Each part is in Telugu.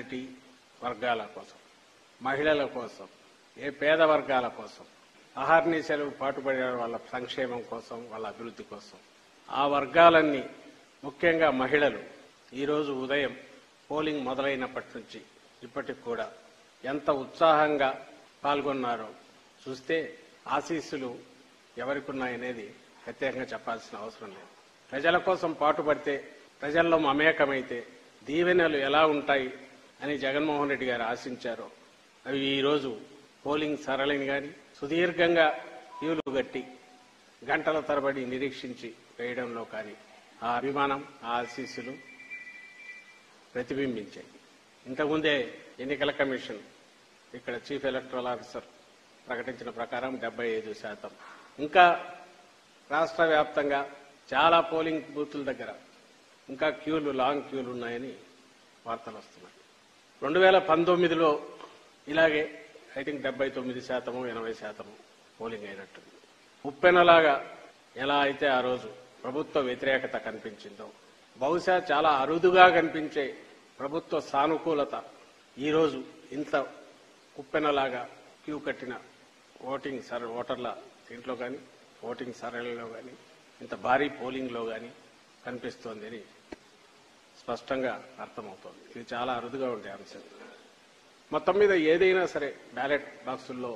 మైనారిటీ వర్గాల కోసం మహిళల కోసం ఏ పేద వర్గాల కోసం అహర్నిశలు పాటుపడే వాళ్ళ సంక్షేమం కోసం వాళ్ళ అభివృద్ధి కోసం ఆ వర్గాలన్నీ ముఖ్యంగా మహిళలు ఈరోజు ఉదయం పోలింగ్ మొదలైనప్పటి నుంచి ఇప్పటికి కూడా ఎంత ఉత్సాహంగా పాల్గొన్నారో చూస్తే ఆశీస్సులు ఎవరికున్నాయనేది ప్రత్యేకంగా చెప్పాల్సిన అవసరం లేదు ప్రజల కోసం పాటుపడితే ప్రజల్లో మమేకమైతే దీవెనలు ఎలా ఉంటాయి అని జగన్మోహన్ రెడ్డి గారు ఆశించారో అవి ఈరోజు పోలింగ్ సరళిని గాని సుదీర్ఘంగా క్యూలు గట్టి గంటల తరబడి నిరీక్షించి వేయడంలో కానీ ఆ అభిమానం ఆ ఆశీస్సులు ప్రతిబింబించాయి ఇంతకుముందే ఎన్నికల కమిషన్ ఇక్కడ చీఫ్ ఎలక్టరల్ ఆఫీసర్ ప్రకటించిన ప్రకారం డెబ్బై ఐదు శాతం ఇంకా రాష్ట్ర వ్యాప్తంగా చాలా పోలింగ్ బూతుల దగ్గర ఇంకా క్యూలు లాంగ్ క్యూలు ఉన్నాయని వార్తలు వస్తున్నాయి రెండు వేల పంతొమ్మిదిలో ఇలాగే ఐ థింక్ డెబ్బై తొమ్మిది శాతము ఎనభై శాతము పోలింగ్ అయినట్టుంది ఉప్పెనలాగా ఎలా అయితే ఆ రోజు ప్రభుత్వ వ్యతిరేకత కనిపించిందో బహుశా చాలా అరుదుగా కనిపించే ప్రభుత్వ సానుకూలత ఈరోజు ఇంత ఉప్పెనలాగా క్యూ కట్టిన ఓటింగ్ సర ఓటర్ల దీంట్లో కానీ ఓటింగ్ సరళిలో కానీ ఇంత భారీ పోలింగ్లో కానీ కనిపిస్తోంది అని స్పష్టంగా అర్థమవుతోంది ఇది చాలా అరుదుగా ఉండే అంశం మొత్తం మీద ఏదైనా సరే బ్యాలెట్ బాక్సుల్లో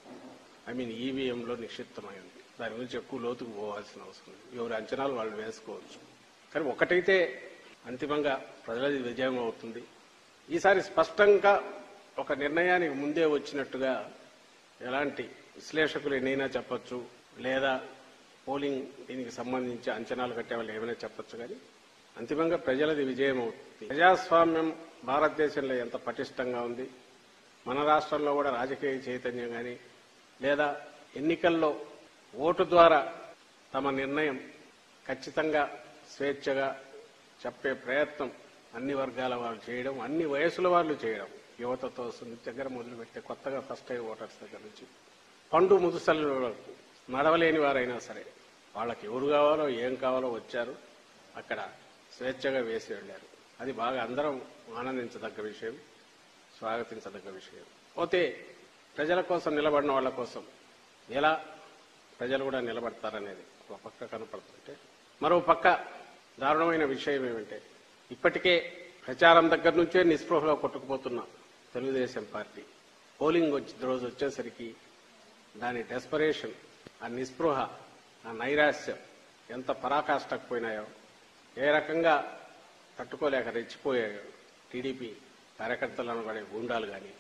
ఐ మీన్ ఈవీఎంలో నిక్షిప్తమై ఉంది దాని గురించి ఎక్కువ లోతుకు పోవాల్సిన అవసరం లేదు ఎవరి అంచనాలు వాళ్ళు వేసుకోవచ్చు కానీ ఒకటైతే అంతిమంగా ప్రజలది విజయం అవుతుంది ఈసారి స్పష్టంగా ఒక నిర్ణయానికి ముందే వచ్చినట్టుగా ఎలాంటి విశ్లేషకులు ఎన్నైనా చెప్పొచ్చు లేదా పోలింగ్ దీనికి సంబంధించి అంచనాలు కట్టే వాళ్ళు ఏమైనా చెప్పొచ్చు కానీ అంతిమంగా ప్రజలది విజయం అవుతుంది ప్రజాస్వామ్యం భారతదేశంలో ఎంత పటిష్టంగా ఉంది మన రాష్ట్రంలో కూడా రాజకీయ చైతన్యం కానీ లేదా ఎన్నికల్లో ఓటు ద్వారా తమ నిర్ణయం ఖచ్చితంగా స్వేచ్ఛగా చెప్పే ప్రయత్నం అన్ని వర్గాల వాళ్ళు చేయడం అన్ని వయసుల వాళ్ళు చేయడం యువతతో దగ్గర మొదలుపెట్టే కొత్తగా ఫస్ట్ టైం ఓటర్స్ దగ్గర నుంచి పండు ముదుసలు వరకు నడవలేని వారైనా సరే వాళ్ళకి ఎవరు కావాలో ఏం కావాలో వచ్చారు అక్కడ స్వేచ్ఛగా వేసి వెళ్ళారు అది బాగా అందరం ఆనందించదగ్గ విషయం స్వాగతించదగ్గ విషయం పోతే ప్రజల కోసం నిలబడిన వాళ్ళ కోసం ఎలా ప్రజలు కూడా నిలబడతారనేది ఒక పక్క కనపడుతుంటే మరో పక్క దారుణమైన విషయం ఏమంటే ఇప్పటికే ప్రచారం దగ్గర నుంచే నిస్పృహలో కొట్టుకుపోతున్న తెలుగుదేశం పార్టీ పోలింగ్ వచ్చి రోజు వచ్చేసరికి దాని డెస్పరేషన్ ఆ నిస్పృహ ఆ నైరాశ్యం ఎంత పరాకాష్ఠకు పోయినాయో ఏ రకంగా తట్టుకోలేక రెచ్చిపోయాయో టీడీపీ కార్యకర్తలను పడే గూండాలు కానీ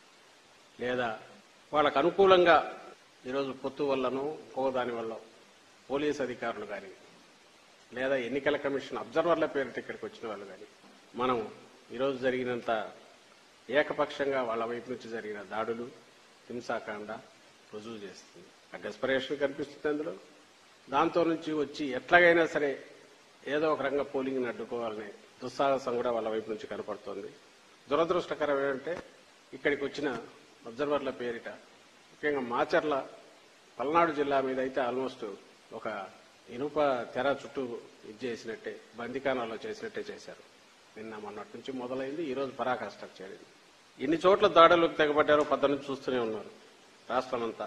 లేదా వాళ్ళకు అనుకూలంగా ఈరోజు పొత్తు వల్లనో ఇంకో దాని వల్ల పోలీస్ అధికారులు కానీ లేదా ఎన్నికల కమిషన్ అబ్జర్వర్ల పేరిట ఇక్కడికి వచ్చిన వాళ్ళు కానీ మనం ఈరోజు జరిగినంత ఏకపక్షంగా వాళ్ళ వైపు నుంచి జరిగిన దాడులు హింసాకాండ రుజువు చేస్తుంది ఆ డెస్పరేషన్ కనిపిస్తుంది అందులో దాంతో నుంచి వచ్చి ఎట్లాగైనా సరే ఏదో ఒక రంగ పోలింగ్ని అడ్డుకోవాలనే దుస్సాహసం కూడా వాళ్ళ వైపు నుంచి కనపడుతోంది దురదృష్టకరం ఏంటంటే ఇక్కడికి వచ్చిన అబ్జర్వర్ల పేరిట ముఖ్యంగా మాచర్ల పల్నాడు జిల్లా మీద అయితే ఆల్మోస్ట్ ఒక ఇనుప తెర చుట్టూ ఇది చేసినట్టే బందికానాలో చేసినట్టే చేశారు నిన్న మొన్నటి నుంచి మొదలైంది ఈ రోజు పరాకాష్ఠకు చేరింది ఎన్ని చోట్ల దాడులకు తెగబడ్డారో పద్ద నుంచి చూస్తూనే ఉన్నారు రాష్ట్రమంతా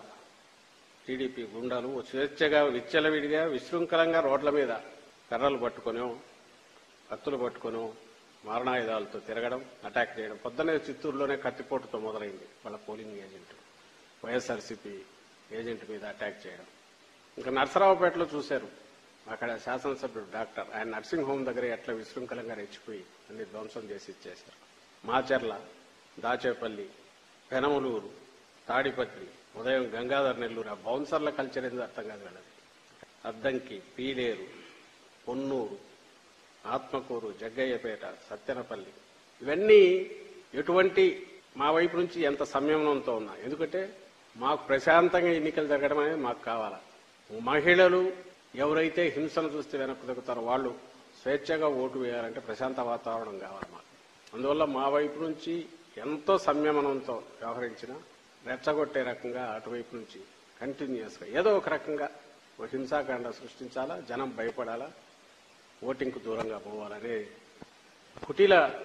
టీడీపీ గుండాలు స్వేచ్ఛగా విచ్చలవిడిగా విశృంఖలంగా రోడ్ల మీద కర్రలు పట్టుకొనో కత్తులు పట్టుకొనో మారణాయుధాలతో తిరగడం అటాక్ చేయడం పొద్దునే చిత్తూరులోనే కత్తిపోటుతో మొదలైంది వాళ్ళ పోలింగ్ ఏజెంట్ వైఎస్ఆర్సీపీ ఏజెంట్ మీద అటాక్ చేయడం ఇంకా నర్సరావుపేటలో చూశారు అక్కడ శాసనసభ్యుడు డాక్టర్ ఆయన నర్సింగ్ హోమ్ దగ్గర ఎట్లా విశృంఖలంగా రెచ్చిపోయి అన్ని ధ్వంసం చేసి ఇచ్చేశారు మాచర్ల దాచేపల్లి పెనమలూరు తాడిపత్రి ఉదయం గంగాధర్ నెల్లూరు ఆ బౌన్సర్ల కల్చర్ ఏందో అర్థం కాదు వాళ్ళది అద్దంకి పీలేరు పొన్నూరు ఆత్మకూరు జగ్గయ్యపేట సత్యనపల్లి ఇవన్నీ ఎటువంటి మా వైపు నుంచి ఎంత సంయమనంతో ఉన్నా ఎందుకంటే మాకు ప్రశాంతంగా ఎన్నికలు జరగడం అనేది మాకు కావాలా మహిళలు ఎవరైతే హింసను చూస్తే వెనక్కు తగ్గుతారో వాళ్ళు స్వేచ్ఛగా ఓటు వేయాలంటే ప్రశాంత వాతావరణం కావాలి మాకు అందువల్ల మా వైపు నుంచి ఎంతో సంయమనంతో వ్యవహరించిన రెచ్చగొట్టే రకంగా అటువైపు నుంచి కంటిన్యూస్ గా ఏదో ఒక రకంగా ఒక హింసాకాండ సృష్టించాలా జనం భయపడాలా ఓటింగ్కు దూరంగా పోవాలనే కుటిల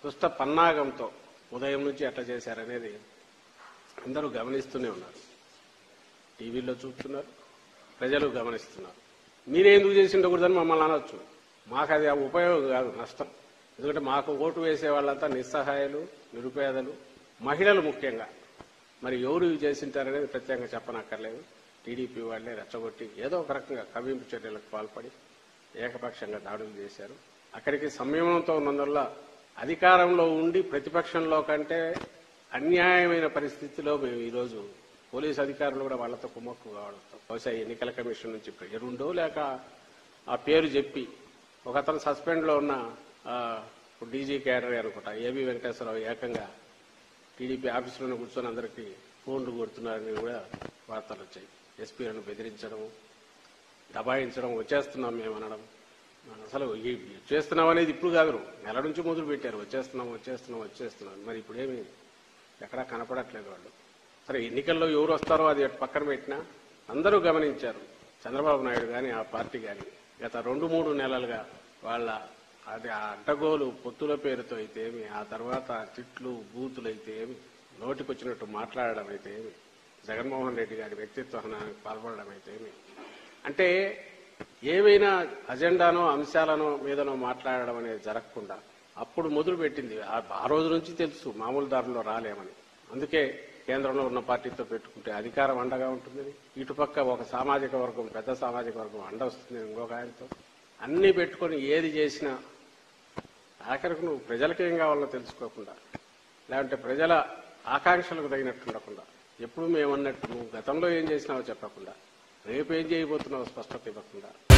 దుష్ట పన్నాగంతో ఉదయం నుంచి ఎట్లా చేశారనేది అందరూ గమనిస్తూనే ఉన్నారు టీవీలో చూస్తున్నారు ప్రజలు గమనిస్తున్నారు మీరే ఎందుకు చేసి ఉండకూడదని మమ్మల్ని అనొచ్చు మాకు అది ఆ ఉపయోగం కాదు నష్టం ఎందుకంటే మాకు ఓటు వేసే వాళ్ళంతా నిస్సహాయాలు నిరుపేదలు మహిళలు ముఖ్యంగా మరి ఎవరు ఇవి చేసింటారనేది ప్రత్యేకంగా చెప్పనక్కర్లేదు టీడీపీ వాళ్ళే రెచ్చగొట్టి ఏదో ఒక రకంగా కవింపు చర్యలకు పాల్పడి ఏకపక్షంగా దాడులు చేశారు అక్కడికి సంయమనంతో ఉన్నందువల్ల అధికారంలో ఉండి ప్రతిపక్షంలో కంటే అన్యాయమైన పరిస్థితిలో మేము ఈరోజు పోలీసు అధికారులు కూడా వాళ్ళతో కుమ్మక్కు కావడంతో బహుశా ఎన్నికల కమిషన్ నుంచి పేరుండో లేక ఆ పేరు చెప్పి ఒక అతను సస్పెండ్ లో ఉన్న ఆ, ఇప్పుడు డీజీ క్యాడర్ అనుకుంటా ఏబి వెంకటేశ్వరరావు ఏకంగా టీడీపీ ఆఫీసులోనే కూర్చొని అందరికీ ఫోన్లు కొడుతున్నారని కూడా వార్తలు వచ్చాయి ఎస్పీలను బెదిరించడం దబాయించడం వచ్చేస్తున్నాం మేము అనడం అసలు ఈ చేస్తున్నాం అనేది ఇప్పుడు కాదు నెల నుంచి మొదలు పెట్టారు వచ్చేస్తున్నాం వచ్చేస్తున్నాం వచ్చేస్తున్నాం మరి ఇప్పుడేమి ఎక్కడా కనపడట్లేదు వాళ్ళు సరే ఎన్నికల్లో ఎవరు వస్తారో అది అటు పక్కన పెట్టినా అందరూ గమనించారు చంద్రబాబు నాయుడు కానీ ఆ పార్టీ కానీ గత రెండు మూడు నెలలుగా వాళ్ళ అది ఆ అడ్డగోలు పొత్తుల పేరుతో అయితే ఏమి ఆ తర్వాత తిట్లు బూతులు అయితే ఏమి నోటికొచ్చినట్టు మాట్లాడడం అయితే ఏమి జగన్మోహన్ రెడ్డి గారి వ్యక్తిత్వ హననానికి పాల్పడడం అయితే ఏమి అంటే ఏవైనా అజెండానో అంశాలనో మీదనో మాట్లాడడం అనేది జరగకుండా అప్పుడు మొదలు పెట్టింది ఆ- ఆ రోజు నుంచి తెలుసు మామూలు దారిలో రాలేమని అందుకే కేంద్రంలో ఉన్న పార్టీతో పెట్టుకుంటే అధికారం అండగా ఉంటుంది ఇటుపక్క ఒక సామాజిక వర్గం పెద్ద సామాజిక వర్గం అండ వస్తుంది ఇంకొక ఆయనతో అన్ని పెట్టుకొని ఏది చేసినా ఆఖరికి నువ్వు ప్రజలకు ఏం కావాలో తెలుసుకోకుండా లేదంటే ప్రజల ఆకాంక్షలకు తగినట్టు ఉండకుండా ఎప్పుడు మేమన్నట్టు నువ్వు గతంలో ఏం చేసినావో చెప్పకుండా రేపు ఏం చేయబోతున్నావో స్పష్టత ఇవ్వకుండా